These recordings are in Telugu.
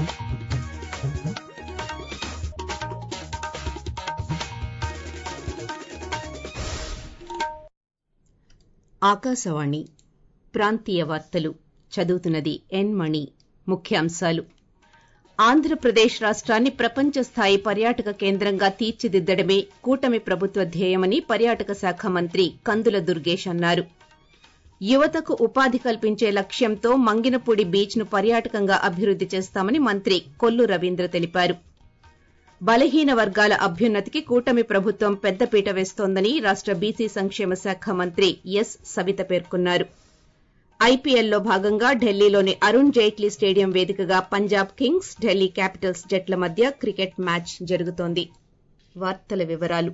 ఆకాశవాణి ప్రాంతీయ వార్తలు చదువుతున్నది ఎన్ మణి ముఖ్యాంశాలు ఆంధ్రప్రదేశ్ రాష్ట్రాన్ని ప్రపంచ స్థాయి పర్యాటక కేంద్రంగా తీర్చిదిద్దడమే కూటమి ప్రభుత్వ ధ్యేయమని పర్యాటక శాఖ మంత్రి కందుల దుర్గేష్ అన్నారు యువతకు ఉపాధి కల్పించే లక్ష్యంతో మంగినపూడి బీచ్ ను పర్యాటకంగా అభివృద్ది చేస్తామని మంత్రి కొల్లు రవీంద్ర తెలిపారు బలహీన వర్గాల అభ్యున్నతికి కూటమి ప్రభుత్వం పెద్దపీట వేస్తోందని రాష్ట బీసీ సంక్షేమ శాఖ మంత్రి ఎస్ సవిత పేర్కొన్నారు ఐపీఎల్లో భాగంగా ఢిల్లీలోని అరుణ్ జైట్లీ స్టేడియం వేదికగా పంజాబ్ కింగ్స్ ఢిల్లీ క్యాపిటల్స్ జట్ల మధ్య క్రికెట్ మ్యాచ్ జరుగుతోంది వార్తల వివరాలు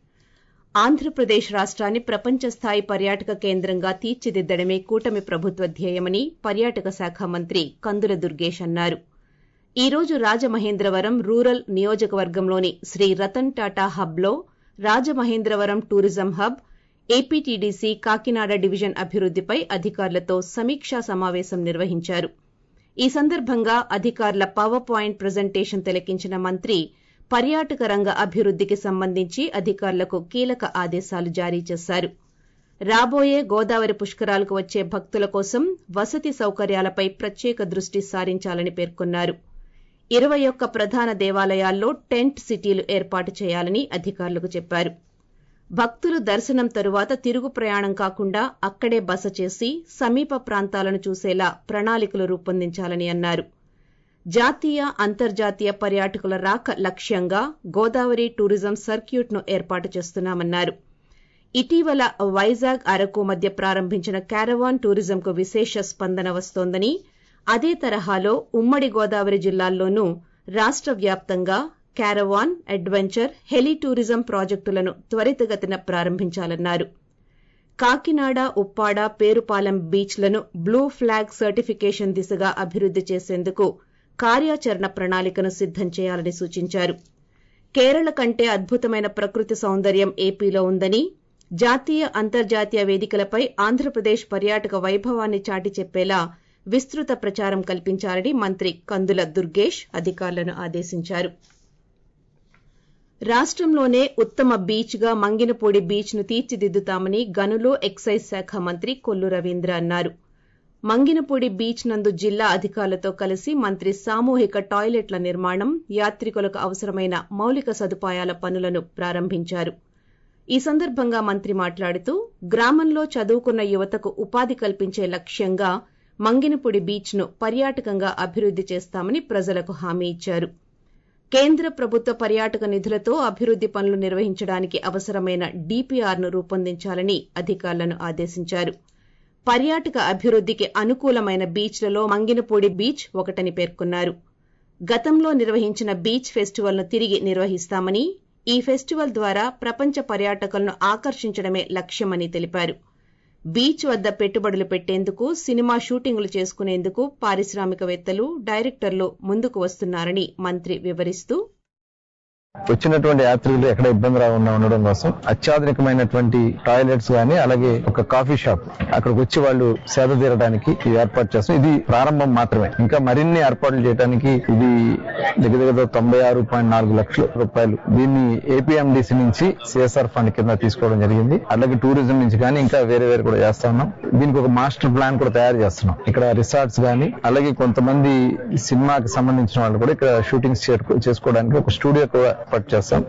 ఆంధ్రప్రదేశ్ రాష్ట్రాన్ని ప్రపంచ స్థాయి పర్యాటక కేంద్రంగా తీర్చిదిద్దడమే కూటమి ప్రభుత్వ ధ్యేయమని పర్యాటక శాఖ మంత్రి కందుల దుర్గేష్ అన్నారు ఈ రోజు రాజమహేంద్రవరం రూరల్ నియోజకవర్గంలోని శ్రీ రతన్ టాటా హబ్లో Rajamahendravaram tourism hub APTDC Kakinada division అభివృద్దిపై అధికారులతో సమీక్షా సమావేశం నిర్వహించారు ఈ సందర్భంగా అధికారుల పవర్ పాయింట్ ప్రజెంటేషన్ తిలకించిన మంత్రి పర్యాటక రంగ అభివృద్దికి సంబంధించి అధికారులకు కీలక ఆదేశాలు జారీ చేశారు రాబోయే గోదావరి పుష్కరాలకు వచ్చే భక్తుల కోసం వసతి సౌకర్యాలపై ప్రత్యేక దృష్టి సారించాలని పేర్కొన్నారు ఇరవై ఒక్క ప్రధాన దేవాలయాల్లో టెంట్ సిటీలు ఏర్పాటు చేయాలని అధికారులకు చెప్పారు భక్తులు దర్శనం తరువాత తిరుగు ప్రయాణం కాకుండా అక్కడే బస చేసి సమీప ప్రాంతాలను చూసేలా ప్రణాళికలు రూపొందించాలని అన్నారు జాతీయ అంతర్జాతీయ పర్యాటకుల రాక లక్ష్యంగా గోదావరి టూరిజం సర్క్యూట్ ను ఏర్పాటు చేస్తున్నామన్నారు ఇటీవల వైజాగ్ అరకు మధ్య ప్రారంభించిన క్యారవాన్ టూరిజంకు విశేష స్పందన వస్తోందని అదే తరహాలో ఉమ్మడి గోదావరి జిల్లాల్లోనూ రాష్ట వ్యాప్తంగా క్యారవాన్ అడ్వెంచర్ హెలి టూరిజం ప్రాజెక్టులను త్వరితగతిన ప్రారంభించాలన్నారు కాకినాడ ఉప్పాడ పేరుపాలెం బీచ్లను బ్లూ ఫ్లాగ్ సర్టిఫికేషన్ దిశగా అభివృద్ది చేసేందుకు కార్యాచరణ ప్రణాళికను సిద్దం చేయాలని సూచించారు కేరళ కంటే అద్భుతమైన ప్రకృతి సౌందర్యం ఏపీలో ఉందని జాతీయ అంతర్జాతీయ వేదికలపై ఆంధ్రప్రదేశ్ పర్యాటక వైభవాన్ని చాటి చెప్పేలా విస్తృత ప్రచారం కల్పించాలని మంత్రి కందుల దుర్గేష్ అధికారులను ఆదేశించారు రాష్టంలోనే ఉత్తమ బీచ్ గా మంగినపూడి బీచ్ ను తీర్చిదిద్దుతామని గనులు ఎక్సైజ్ శాఖ మంత్రి కొల్లు రవీంద్ర అన్నారు మంగినపూడి బీచ్ నందు జిల్లా అధికారులతో కలిసి మంత్రి సామూహిక టాయిలెట్ల నిర్మాణం యాత్రికులకు అవసరమైన మౌలిక సదుపాయాల పనులను ప్రారంభించారు ఈ సందర్భంగా మంత్రి మాట్లాడుతూ గ్రామంలో చదువుకున్న యువతకు ఉపాధి కల్పించే లక్ష్యంగా మంగినపూడి బీచ్ ను పర్యాటకంగా అభివృద్ది చేస్తామని ప్రజలకు హామీ ఇచ్చారు కేంద్ర ప్రభుత్వ పర్యాటక నిధులతో అభివృద్ది పనులు నిర్వహించడానికి అవసరమైన డీపీఆర్ ను రూపొందించాలని అధికారులను ఆదేశించారు పర్యాటక అభివృద్దికి అనుకూలమైన బీచ్లలో మంగినపూడి బీచ్ ఒకటని పేర్కొన్నారు గతంలో నిర్వహించిన బీచ్ ఫెస్టివల్ ను తిరిగి నిర్వహిస్తామని ఈ ఫెస్టివల్ ద్వారా ప్రపంచ పర్యాటకులను ఆకర్షించడమే లక్ష్యమని తెలిపారు బీచ్ వద్ద పెట్టుబడులు పెట్టేందుకు సినిమా షూటింగులు చేసుకునేందుకు పారిశ్రామికవేత్తలు డైరెక్టర్లు ముందుకు వస్తున్నారని మంత్రి వివరిస్తూ వచ్చినటువంటి యాత్రికులు ఎక్కడ ఇబ్బంది రాకుండా ఉండడం కోసం అత్యాధునికమైనటువంటి టాయిలెట్స్ గానీ అలాగే ఒక కాఫీ షాప్ అక్కడికి వచ్చి వాళ్ళు సేద తీరడానికి ఇది ఏర్పాటు చేస్తాం ఇది ప్రారంభం మాత్రమే ఇంకా మరిన్ని ఏర్పాట్లు చేయడానికి ఇది దగ్గర దగ్గర తొంభై ఆరు పాయింట్ నాలుగు లక్షల రూపాయలు దీన్ని ఏపీఎండిసి నుంచి సిఎస్ఆర్ ఫండ్ కింద తీసుకోవడం జరిగింది అలాగే టూరిజం నుంచి కానీ ఇంకా వేరే వేరే కూడా చేస్తా ఉన్నాం దీనికి ఒక మాస్టర్ ప్లాన్ కూడా తయారు చేస్తున్నాం ఇక్కడ రిసార్ట్స్ గానీ అలాగే కొంతమంది సినిమాకి సంబంధించిన వాళ్ళు కూడా ఇక్కడ షూటింగ్స్ చేసుకోవడానికి ఒక స్టూడియో కూడా ఏర్పాటు చేస్తాం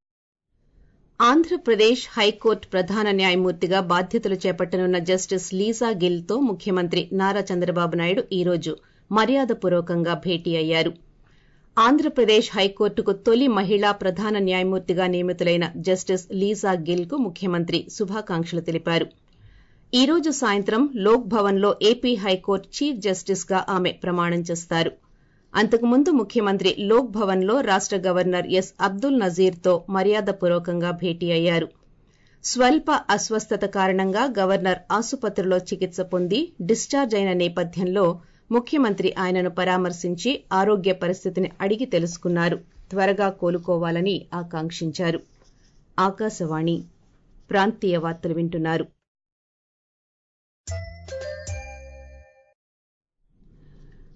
ఆంధ్రప్రదేశ్ హైకోర్టు ప్రధాన న్యాయమూర్తిగా బాధ్యతలు చేపట్టనున్న జస్టిస్ లీజా గిల్ తో ముఖ్యమంత్రి నారా చంద్రబాబు నాయుడు ఈ రోజు మర్యాదపూర్వకంగా భేటీ అయ్యారు ఆంధ్రప్రదేశ్ హైకోర్టుకు తొలి మహిళా ప్రధాన న్యాయమూర్తిగా నియమితులైన జస్టిస్ లీజా గిల్ కు ముఖ్యమంత్రి శుభాకాంక్షలు తెలిపారు ఈ రోజు సాయంత్రం లోక్ భవన్ లో ఏపీ హైకోర్టు చీఫ్ జస్టిస్ గా ఆమె ప్రమాణం చేస్తారు అంతకుముందు ముఖ్యమంత్రి లోక్ భవన్ లో రాష్ట గవర్నర్ ఎస్ అబ్దుల్ నజీర్ తో మర్యాదపూర్వకంగా భేటీ అయ్యారు స్వల్ప అస్వస్థత కారణంగా గవర్నర్ ఆసుపత్రిలో చికిత్స పొంది డిశ్చార్జ్ అయిన నేపథ్యంలో ముఖ్యమంత్రి ఆయనను పరామర్శించి ఆరోగ్య పరిస్థితిని అడిగి తెలుసుకున్నారు త్వరగా కోలుకోవాలని ఆకాంక్షించారు ఆకాశవాణి ప్రాంతీయ వార్తలు వింటున్నారు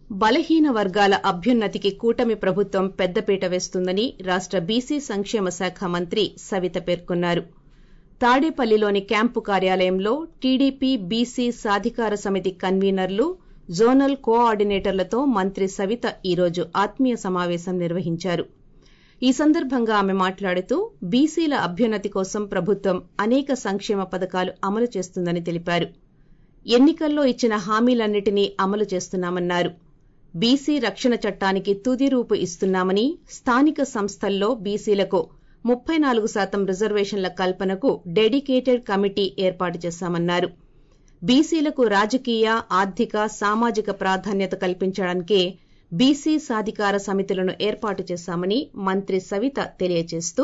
బలహీన వర్గాల అభ్యున్నతికి కూటమి ప్రభుత్వం పెద్దపీట వేస్తుందని రాష్ట బీసీ సంక్షేమ శాఖ మంత్రి సవిత పేర్కొన్నారు తాడేపల్లిలోని క్యాంపు కార్యాలయంలో టీడీపీ బీసీ సాధికార సమితి కన్వీనర్లు జోనల్ కోఆర్డినేటర్లతో మంత్రి సవిత ఈరోజు ఆత్మీయ సమావేశం నిర్వహించారు ఈ సందర్భంగా ఆమె మాట్లాడుతూ బీసీల అభ్యున్నతి కోసం ప్రభుత్వం అనేక సంక్షేమ పథకాలు అమలు చేస్తుందని తెలిపారు ఎన్నికల్లో ఇచ్చిన హామీలన్నిటినీ అమలు చేస్తున్నామన్నారు బీసీ రక్షణ చట్టానికి తుది రూపు ఇస్తున్నామని స్థానిక సంస్థల్లో బీసీలకు ముప్పై నాలుగు శాతం రిజర్వేషన్ల కల్పనకు డెడికేటెడ్ కమిటీ ఏర్పాటు చేశామన్నారు బీసీలకు రాజకీయ ఆర్థిక సామాజిక ప్రాధాన్యత కల్పించడానికే బీసీ సాధికార సమితులను ఏర్పాటు చేశామని మంత్రి సవిత తెలియజేస్తూ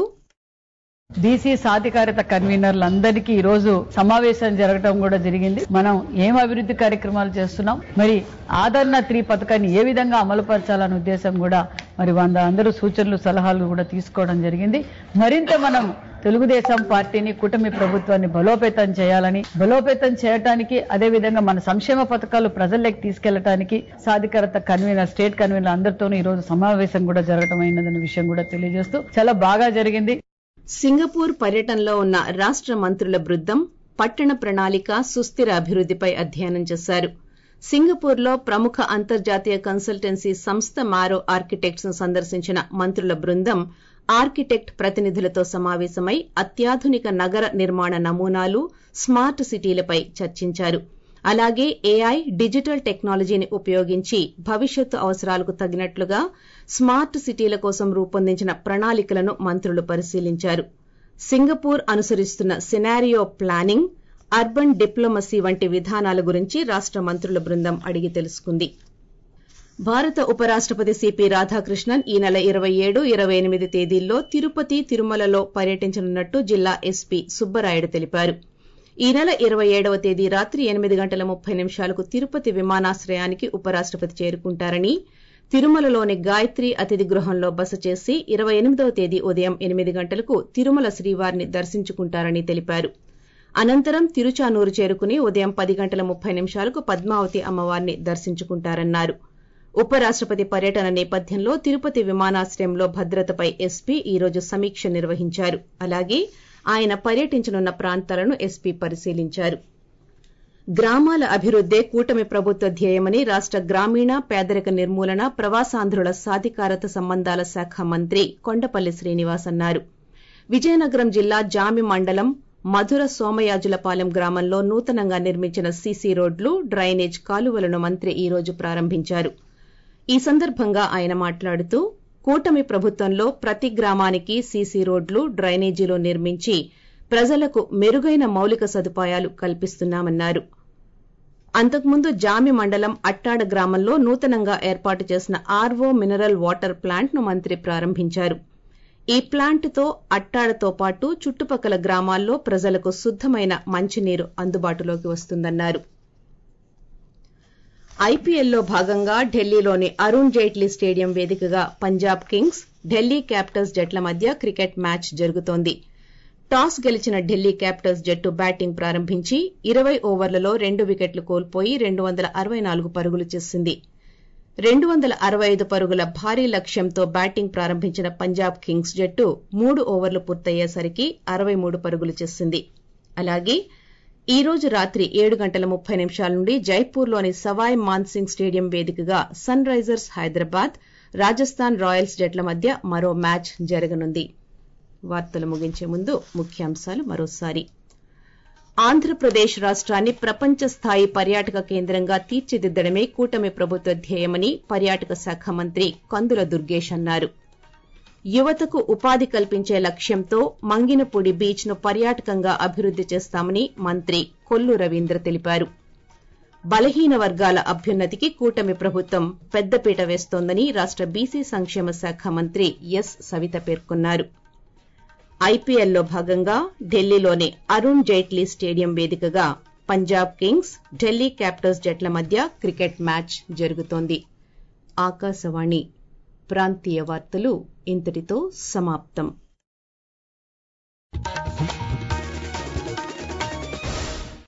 బీసీ సాధికారత కన్వీనర్లందరికీ ఈ రోజు సమావేశం జరగడం కూడా జరిగింది మనం ఏం అభివృద్ధి కార్యక్రమాలు చేస్తున్నాం మరి ఆదరణ త్రీ పథకాన్ని ఏ విధంగా అమలుపరచాలనే ఉద్దేశం కూడా మరి వంద అందరూ సూచనలు సలహాలు కూడా తీసుకోవడం జరిగింది మరింత మనం తెలుగుదేశం పార్టీని కూటమి ప్రభుత్వాన్ని బలోపేతం చేయాలని బలోపేతం చేయడానికి అదే విధంగా మన సంక్షేమ పథకాలు ప్రజల్లోకి తీసుకెళ్లడానికి సాధికారత కన్వీనర్ స్టేట్ కన్వీనర్ అందరితోనూ ఈ రోజు సమావేశం కూడా జరగడం అయినదనే విషయం కూడా తెలియజేస్తూ చాలా బాగా జరిగింది సింగపూర్ పర్యటనలో ఉన్న రాష్ట మంత్రుల బృందం పట్టణ ప్రణాళిక సుస్థిర అభివృద్దిపై అధ్యయనం చేశారు సింగపూర్లో ప్రముఖ అంతర్జాతీయ కన్సల్టెన్సీ సంస్థ మారో ఆర్కిటెక్ట్స్ ను సందర్శించిన మంత్రుల బృందం ఆర్కిటెక్ట్ ప్రతినిధులతో సమావేశమై అత్యాధునిక నగర నిర్మాణ నమూనాలు స్మార్ట్ సిటీలపై చర్చించారు అలాగే ఏఐ డిజిటల్ టెక్నాలజీని ఉపయోగించి భవిష్యత్తు అవసరాలకు తగినట్లుగా స్మార్ట్ సిటీల కోసం రూపొందించిన ప్రణాళికలను మంత్రులు పరిశీలించారు సింగపూర్ అనుసరిస్తున్న సినారియో ప్లానింగ్ అర్బన్ డిప్లొమసీ వంటి విధానాల గురించి రాష్ట మంత్రుల బృందం అడిగి తెలుసుకుంది భారత ఉపరాష్టపతి సిపి రాధాకృష్ణన్ ఈ నెల ఇరవై ఏడు ఇరవై ఎనిమిది తేదీల్లో తిరుపతి తిరుమలలో పర్యటించనున్నట్టు జిల్లా ఎస్పీ సుబ్బరాయుడు తెలిపారు ఈ నెల ఇరవై ఏడవ తేదీ రాత్రి ఎనిమిది గంటల ముప్పై నిమిషాలకు తిరుపతి విమానాశ్రయానికి ఉపరాష్టపతి చేరుకుంటారని తిరుమలలోని గాయత్రి అతిథి గృహంలో బస చేసి ఇరవై ఎనిమిదవ తేదీ ఉదయం ఎనిమిది గంటలకు తిరుమల శ్రీవారిని దర్శించుకుంటారని తెలిపారు అనంతరం తిరుచానూరు చేరుకుని ఉదయం పది గంటల ముప్పై నిమిషాలకు పద్మావతి అమ్మవారిని దర్శించుకుంటారన్నారు ఉపరాష్టపతి పర్యటన నేపథ్యంలో తిరుపతి విమానాశ్రయంలో భద్రతపై ఎస్పీ ఈ రోజు సమీక్ష నిర్వహించారు అలాగే ఆయన పర్యటించనున్న ప్రాంతాలను ఎస్పీ పరిశీలించారు గ్రామాల అభివృద్దే కూటమి ప్రభుత్వ ధ్యేయమని రాష్ట గ్రామీణ పేదరిక నిర్మూలన ప్రవాసాంధ్రుల సాధికారత సంబంధాల శాఖ మంత్రి కొండపల్లి శ్రీనివాస్ అన్నారు విజయనగరం జిల్లా జామి మండలం మధుర సోమయాజులపాలెం గ్రామంలో నూతనంగా నిర్మించిన సీసీ రోడ్లు డ్రైనేజ్ కాలువలను మంత్రి ఈ రోజు ప్రారంభించారు ఈ సందర్భంగా ఆయన మాట్లాడుతూ కూటమి ప్రభుత్వంలో ప్రతి గ్రామానికి సీసీ రోడ్లు డ్రైనేజీలు నిర్మించి ప్రజలకు మెరుగైన మౌలిక సదుపాయాలు కల్పిస్తున్నామన్నారు అంతకుముందు జామి మండలం అట్టాడ గ్రామంలో నూతనంగా ఏర్పాటు చేసిన ఆర్వో మినరల్ వాటర్ ప్లాంట్ ను మంత్రి ప్రారంభించారు ఈ ప్లాంట్ తో అట్టాడతో పాటు చుట్టుపక్కల గ్రామాల్లో ప్రజలకు శుద్దమైన మంచినీరు అందుబాటులోకి వస్తుందన్నారు ఐపీఎల్లో భాగంగా ఢిల్లీలోని అరుణ్ జైట్లీ స్టేడియం వేదికగా పంజాబ్ కింగ్స్ ఢిల్లీ క్యాపిటల్స్ జట్ల మధ్య క్రికెట్ మ్యాచ్ జరుగుతోంది టాస్ గెలిచిన ఢిల్లీ క్యాపిటల్స్ జట్టు బ్యాటింగ్ ప్రారంభించి ఇరవై ఓవర్లలో రెండు వికెట్లు కోల్పోయి రెండు వందల అరవై నాలుగు పరుగులు చేసింది రెండు వందల అరవై ఐదు పరుగుల భారీ లక్ష్యంతో బ్యాటింగ్ ప్రారంభించిన పంజాబ్ కింగ్స్ జట్టు మూడు ఓవర్లు పూర్తయ్యేసరికి అరవై మూడు పరుగులు చేసింది అలాగే ఈ రోజు రాత్రి ఏడు గంటల ముప్పై నిమిషాల నుండి జైపూర్లోని సవాయ్ మాన్సింగ్ స్టేడియం వేదికగా sunrisers Hyderabad Rajasthan royals జట్ల మధ్య మరో మ్యాచ్ జరగనుంది వార్తలు ముగించే ముందు ముఖ్యాంశాలు మరోసారి ఆంధ్రప్రదేశ్ రాష్ట్రాన్ని ప్రపంచ స్థాయి పర్యాటక కేంద్రంగా తీర్చిదిద్దడమే కూటమి ప్రభుత్వ ధ్యేయమని పర్యాటక శాఖ మంత్రి కందుల దుర్గేష్ అన్నారు యువతకు ఉపాధి కల్పించే లక్ష్యంతో మంగినపూడి బీచ్ ను పర్యాటకంగా అభివృద్ది చేస్తామని మంత్రి కొల్లు రవీంద్ర తెలిపారు బలహీన వర్గాల అభ్యున్నతికి కూటమి ప్రభుత్వం పెద్దపీట వేస్తోందని రాష్ట బీసీ సంక్షేమ శాఖ మంత్రి ఎస్ సవిత పేర్కొన్నారు ఐపీఎల్లో భాగంగా ఢిల్లీలోని అరుణ్ జైట్లీ స్టేడియం వేదికగా పంజాబ్ కింగ్స్ ఢిల్లీ క్యాపిటల్స్ జట్ల మధ్య క్రికెట్ మ్యాచ్ జరుగుతోంది ఆకాశవాణి ప్రాంతీయ వార్తలు ఇంతటితో సమాప్తం